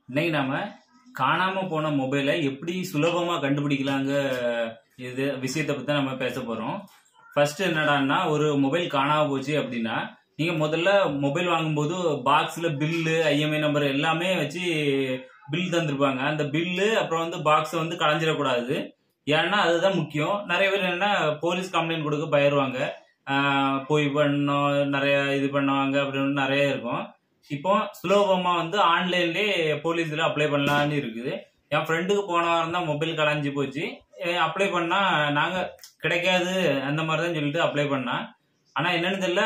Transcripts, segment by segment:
இன்னைக்கு நாம காணாம போன மொபைலை எப்படி சுலபமா கண்டுபிடிக்கலாங்க இது விஷயத்தை பத்தி தான் நம்ம பேச போறோம் ஃபர்ஸ்ட் என்னடான்னா ஒரு மொபைல் காணாம போச்சு அப்படின்னா நீங்க முதல்ல மொபைல் வாங்கும்போது பாக்ஸ்ல பில்லு ஐஎம்ஐ நம்பர் எல்லாமே வச்சு பில் தந்திருப்பாங்க அந்த பில்லு அப்புறம் வந்து பாக்ஸ் வந்து களைஞ்சிடக்கூடாது ஏன்னா அதுதான் முக்கியம் நிறைய பேர் என்ன போலீஸ் கம்ப்ளைண்ட் கொடுக்க பயிருவாங்க ஆஹ் போய் பண்ணோம் நிறைய இது பண்ணுவாங்க அப்படின்னு நிறைய இருக்கும் இப்போ சுலபமா வந்து ஆன்லைன்லயே போலீஸ்ல அப்ளை பண்ணலாம்னு இருக்குது என் ஃப்ரெண்டுக்கு போன வாரம் தான் மொபைல் கலைஞ்சு போச்சு அப்ளை பண்ணா நாங்க கிடைக்காது அந்த மாதிரி தான் சொல்லிட்டு அப்ளை பண்ணா ஆனா என்னன்னு தெரியல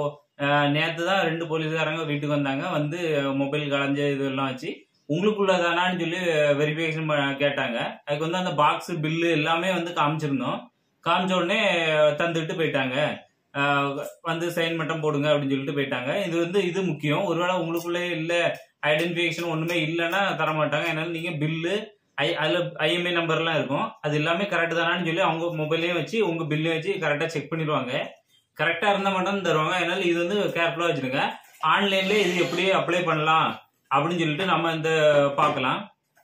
நேற்று தான் ரெண்டு போலீஸ்காரங்க வீட்டுக்கு வந்தாங்க வந்து மொபைல் கலைஞ்ச இதெல்லாம் வச்சு உங்களுக்குள்ளதானான்னு சொல்லி வெரிஃபிகேஷன் கேட்டாங்க அதுக்கு வந்து அந்த பாக்ஸ் பில்லு எல்லாமே வந்து காமிச்சிருந்தோம் காமிச்ச உடனே தந்துட்டு போயிட்டாங்க ஆஹ் வந்து சைன் மட்டும் போடுங்க அப்படின்னு சொல்லிட்டு போயிட்டாங்க இது வந்து இது முக்கியம் ஒருவேளை உங்களுக்குள்ளே இல்ல ஐடென்டிஃபிகேஷன் ஒண்ணுமே இல்லைன்னா தர மாட்டாங்க அதனால நீங்க பில்லு ஐ அதுல ஐஎம்ஐ நம்பர்லாம் இருக்கும் அது எல்லாமே கரெக்ட் தானான்னு சொல்லி அவங்க மொபைலையும் வச்சு உங்க பில்லையும் வச்சு கரெக்டா செக் பண்ணிடுவாங்க கரெக்டா இருந்தா மட்டும் தருவாங்க அதனால இது வந்து கேர்ஃபுல்லா வச்சிருங்க ஆன்லைன்ல இது எப்படி அப்ளை பண்ணலாம் அப்படின்னு சொல்லிட்டு நம்ம இந்த பார்க்கலாம்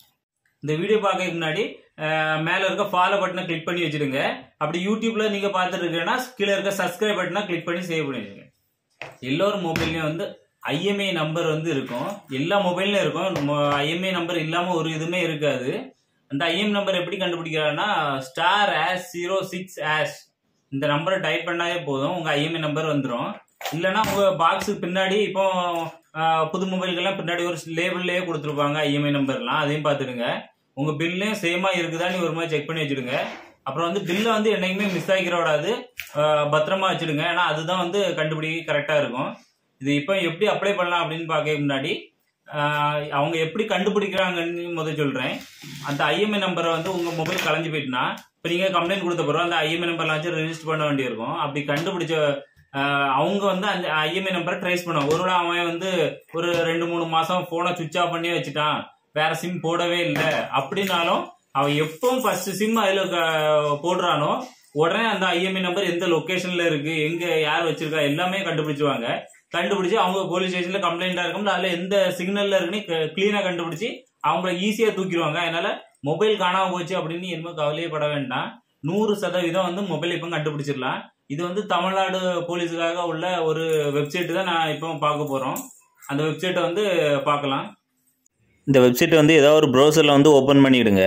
இந்த வீடியோ பார்க்க முன்னாடி அஹ், மேல இருக்க ஃபாலோ பட்டனை கிளிக் பண்ணி வச்சிடுங்க அப்படி யூடியூப்ல நீங்க பார்த்துட்டு இருக்கீங்கன்னா கீழே இருக்க சப்ஸ்கிரைப் பட்டனை கிளிக் பண்ணி சேவ் பண்ணி வச்சுங்க எல்லோரும் மொபைல்லையும் வந்து ஐஎம்ஐ நம்பர் வந்து இருக்கும் எல்லா மொபைல்லையும் இருக்கும் ஐஎம்ஐ நம்பர் இல்லாம ஒரு இதுவுமே இருக்காது அந்த ஐஎம் நம்பர் எப்படி கண்டுபிடிக்கிறாங்கன்னா star hash zero six hash இந்த நம்பரை டைப் பண்ணாலே போதும் உங்க ஐஎம்ஐ நம்பர் வந்துடும் இல்லைன்னா உங்க பாக்ஸுக்கு பின்னாடி இப்போ ஆஹ், புது மொபைல்கெல்லாம் பின்னாடி ஒரு லேபிள்லயே கொடுத்துருப்பாங்க ஐஎம்ஐ நம்பர்லாம் அதையும் பார்த்துடுங்க உங்க பில்லையும் சேமா இருக்குதான்னு ஒரு மாதிரி செக் பண்ணி வச்சிடுங்க அப்புறம் வந்து பில்லை வந்து என்னைக்குமே மிஸ் ஆகிக்கிற விடாது ஆஹ், பத்திரமா வச்சிடுங்க ஏன்னா அதுதான் வந்து கண்டுபிடிக்க கரெக்டா இருக்கும் இது இப்போ எப்படி அப்ளை பண்ணலாம் அப்படின்னு பார்க்க முன்னாடி ஆஹ், அவங்க எப்படி கண்டுபிடிக்கிறாங்கன்னு முதல் சொல்றேன் அந்த ஐஎம்ஐ நம்பரை வந்து உங்க மொபைல் கலைஞ்சு போயிட்டுனா இப்போ நீங்க கம்ப்ளைண்ட் கொடுத்த பிறகு அந்த ஐஎம்ஐ நம்பர்லாம் வச்சு ரெஜிஸ்டர் பண்ண வேண்டியிருக்கும் அப்படி கண்டுபிடிச்ச ஆஹ், அவங்க வந்து அந்த ஐஎம்ஐ நம்பரை ட்ரேஸ் பண்ணுவாங்க ஒருவேளை அவன் வந்து ஒரு ரெண்டு மூணு மாசம் போனை சுவிச் ஆஃப் பண்ணி வச்சுட்டான் வேற சிம் போடவே இல்லை அப்படின்னாலும் அவன் எப்பவும் ஃபர்ஸ்ட் சிம் அதுல க- போடுறானோ உடனே அந்த ஐஎம்ஐ நம்பர் எந்த லொகேஷன்ல இருக்கு எங்க யார் வச்சிருக்கா எல்லாமே கண்டுபிடிச்சுவாங்க கண்டுபிடிச்சு அவங்க போலீஸ் ஸ்டேஷன்ல கம்ப்ளைண்டா இருக்கும்ல அதுல எந்த சிக்னல்ல இருக்குன்னு கிளீனா கண்டுபிடிச்சு அவங்கள ஈஸியா தூக்கிடுவாங்க அதனால மொபைல் காணாம போச்சு அப்படின்னு எதுவுமே கவலையே பட வேண்டாம் நூறு சதவீதம் வந்து மொபைல் இப்போ கண்டுபிடிச்சிடலாம் இது வந்து தமிழ்நாடு போலீஸுக்காக உள்ள ஒரு வெப்சைட் தான் நான் இப்போ பார்க்க போறோம் அந்த வெப்சைட்டை வந்து பார்க்கலாம் இந்த வெப்சைட் வந்து ஏதாவது ஒரு ப்ரௌசரில் வந்து ஓப்பன் பண்ணிவிடுங்க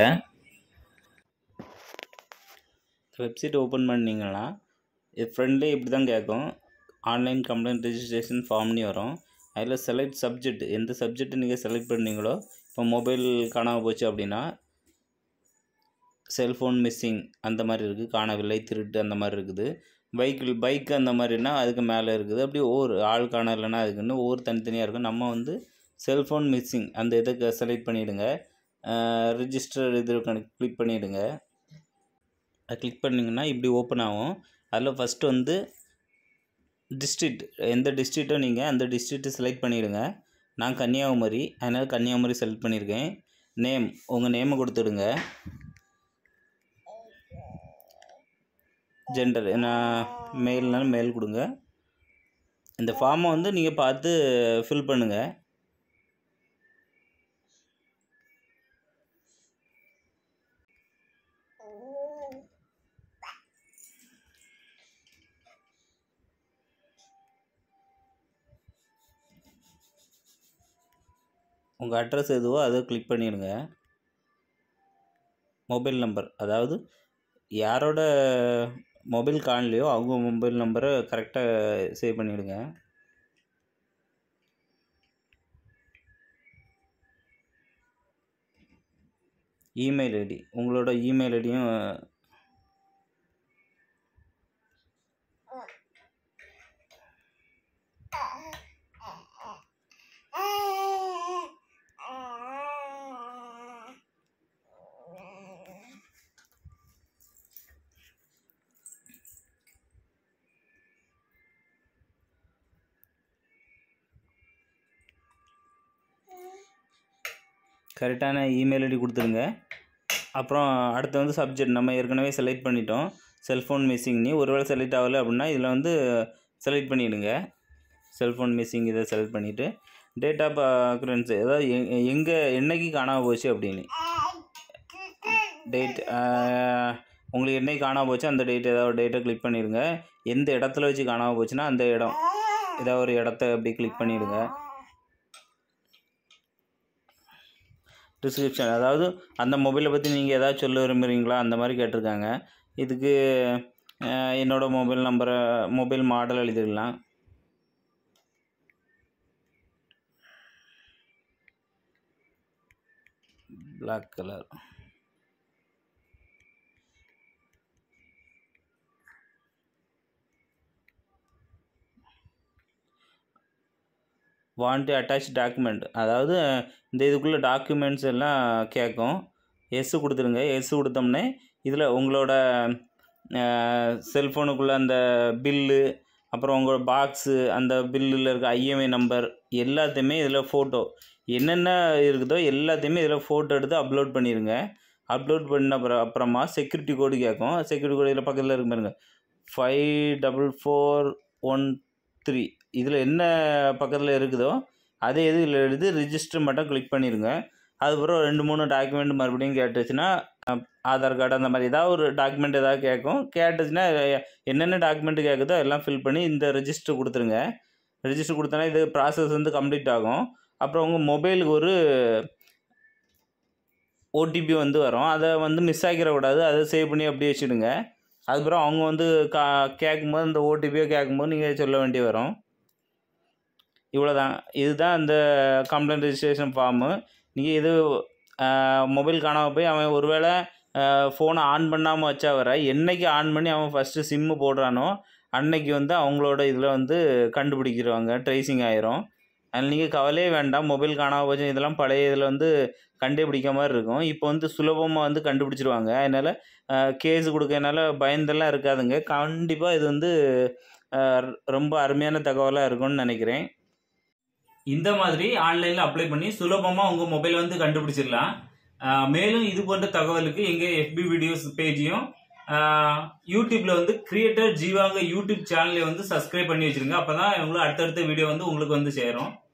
வெப்சைட் ஓப்பன் பண்ணிங்கன்னா இது ஃப்ரெண்ட்லேயே இப்படி தான் கேட்கும் ஆன்லைன் கம்ப்ளைண்ட் ரெஜிஸ்ட்ரேஷன் ஃபார்ம்னு வரும் அதில் செலக்ட் சப்ஜெக்ட் எந்த சப்ஜெக்ட் நீங்கள் செலக்ட் பண்ணீங்களோ இப்போ மொபைல் காணாமல் போச்சு அப்படின்னா செல்ஃபோன் மிஸ்ஸிங் அந்த மாதிரி இருக்குது காணவில்லை திருட்டு அந்த மாதிரி இருக்குது பைக்கில் பைக் அந்த மாதிரினா அதுக்கு மேலே இருக்குது அப்படி ஒவ்வொரு ஆள் காணலைன்னா அதுக்குன்னு ஒவ்வொரு தனித்தனியாக இருக்கும் நம்ம வந்து செல்ஃபோன் மிஸ்ஸிங் அந்த இதை செலக்ட் பண்ணிவிடுங்க ரிஜிஸ்டர் இது கிளிக் பண்ணிவிடுங்க அது கிளிக் பண்ணிங்கன்னா இப்படி ஓப்பன் ஆகும் அதில் ஃபஸ்ட்டு வந்து டிஸ்ட்ரிக்ட் எந்த டிஸ்ட்ரிக்ட்டோ நீங்கள் அந்த டிஸ்ட்ரிக்ட்டை செலக்ட் பண்ணிவிடுங்க நான் கன்னியாகுமரி அதனால் கன்னியாகுமரி செலக்ட் பண்ணியிருக்கேன் நேம் உங்கள் நேமை கொடுத்துடுங்க ஜெண்டர் நான் மெயில்னாலும் மெயில் கொடுங்க இந்த ஃபார்மை வந்து நீங்கள் பார்த்து ஃபில் பண்ணுங்கள் உங்கள் அட்ரஸ் எதுவோ அதை கிளிக் பண்ணிடுங்க மொபைல் நம்பர் அதாவது யாரோட மொபைல் காணலையோ அவங்க மொபைல் நம்பரை கரெக்டாக சேவ் பண்ணிவிடுங்க இமெயில் ஐடி உங்களோட இமெயில் ஐடியும் கரெக்டான இமெயில் ஐடி கொடுத்துருங்க அப்புறம் அடுத்து வந்து சப்ஜெக்ட் நம்ம ஏற்கனவே செலக்ட் பண்ணிட்டோம் செல்ஃபோன் மிஸ்ஸிங்னு ஒருவேளை செலக்ட் ஆகலை அப்படின்னா இதில் வந்து செலக்ட் பண்ணிவிடுங்க செல்ஃபோன் மிஸ்ஸிங் இதை செலக்ட் பண்ணிவிட்டு டேட் ஆஃப் அக்ரன்ஸ் அதாவது எ- எங்கே என்னைக்கு காணாமல் போச்சு அப்படின்னு டேட் உங்களுக்கு என்னைக்கு காணாமல் போச்சு அந்த டேட் ஏதாவது ஒரு டேட்டை கிளிக் பண்ணிடுங்க எந்த இடத்துல வச்சு காணாமல் போச்சுன்னா அந்த இடம் ஏதாவது ஒரு இடத்த அப்படி கிளிக் பண்ணிடுங்க டிஸ்கிரிப்ஷன் அதாவது அந்த மொபைலை பற்றி நீங்கள் ஏதாவது சொல்ல விரும்புகிறீங்களா அந்த மாதிரி கேட்டிருக்காங்க இதுக்கு அஹ், என்னோட மொபைல் நம்பரை மொபைல் மாடல் எழுதிடலாம் black colour want attach document அதாவது இந்த இதுக்குள்ளே டாக்குமெண்ட்ஸ் எல்லாம் கேட்கும் எஸ் கொடுத்துருங்க எஸ் கொடுத்தோம்னே இதில் உங்களோட செல்ஃபோனுக்குள்ளே அந்த பில்லு அப்புறம் உங்களோட பாக்ஸு அந்த பில்லில் இருக்க ஐஎம்ஐ நம்பர் எல்லாத்தையுமே இதில் ஃபோட்டோ என்னென்ன இருக்குதோ எல்லாத்தையுமே இதில் ஃபோட்டோ எடுத்து அப்லோட் பண்ணிடுங்க அப்லோட் பண்ண அப்புறம் அப்புறமா செக்யூரிட்டி கோடு கேட்கும் செக்யூரிட்டி கோடு இதில் பக்கத்தில் இருக்கு பாருங்க five double four one three இதில் என்ன பக்கத்தில் இருக்குதோ அதே இது இதில் எடுத்து ரிஜிஸ்டர் மட்டும் கிளிக் பண்ணிடுங்க அதுக்கப்புறம் ரெண்டு மூணு டாக்குமெண்ட் மறுபடியும் கேட்டுச்சுன்னா அஹ், ஆதார் கார்டு அந்த மாதிரி ஏதாவது ஒரு டாக்குமெண்ட் ஏதாவது கேட்கும் கேட்டுச்சுன்னா எ- என்னென்ன டாக்குமெண்ட் கேட்குதோ எல்லாம் ஃபில் பண்ணி இந்த ரெஜிஸ்டர் கொடுத்துருங்க ரெஜிஸ்டர் கொடுத்தோன்னா இது ப்ராசஸ் வந்து கம்ப்ளீட் ஆகும் அப்புறம் உங்கள் மொபைலுக்கு ஒரு ஓடிபி வந்து வரும் அதை வந்து மிஸ் ஆகிடக்கூடாது அதை சேவ் பண்ணி அப்படியே வச்சுடுங்க அதுக்கப்புறம் அவங்க வந்து கா கேட்கும்போது அந்த ஓடிபியோ கேட்கும்போது நீங்கள் சொல்ல வேண்டி வரும் இவ்வளோதான் இதுதான் இந்த கம்ப்ளைண்ட் ரெஜிஸ்ட்ரேஷன் ஃபார்மு நீங்கள் இது மொபைல் காணாமல் போய் அவன் ஒருவேளை ஃபோனை ஆன் பண்ணாமல் வச்சா வர என்னைக்கு ஆன் பண்ணி அவன் ஃபஸ்ட்டு சிம்மு போடுறானோ அன்னைக்கு வந்து அவங்களோட இதில் வந்து கண்டுபிடிக்கிறவங்க ட்ரேசிங் ஆயிரும் அதில் நீங்கள் கவலையே வேண்டாம் மொபைல் காணாமல் போச்சு இதெல்லாம் பழைய இதில் வந்து கண்டே பிடிக்க மாதிரி இருக்கும் இப்போ வந்து சுலபமாக வந்து கண்டுபிடிச்சிருவாங்க அதனால் கேஸ் கொடுக்கறனால பயந்தெல்லாம் இருக்காதுங்க கண்டிப்பாக இது வந்து அஹ், ரொம்ப அருமையான தகவலாக இருக்கும்னு நினைக்கிறேன் இந்த மாதிரி ஆன்லைன்ல அப்ளை பண்ணி சுலபமா உங்க மொபைல் வந்து கண்டுபிடிச்சிடலாம் ஆஹ் மேலும் இது போன்ற தகவலுக்கு எங்க FB வீடியோஸ் பேஜையும் யூடியூப்ல வந்து கிரியேட்டர் ஜீவாங்க யூடியூப் சேனலை வந்து சப்ஸ்கிரைப் பண்ணி வச்சிருங்க அப்பதான் உங்களுக்கு அடுத்தடுத்த வீடியோ வந்து உங்களுக்கு வந்து சேரும்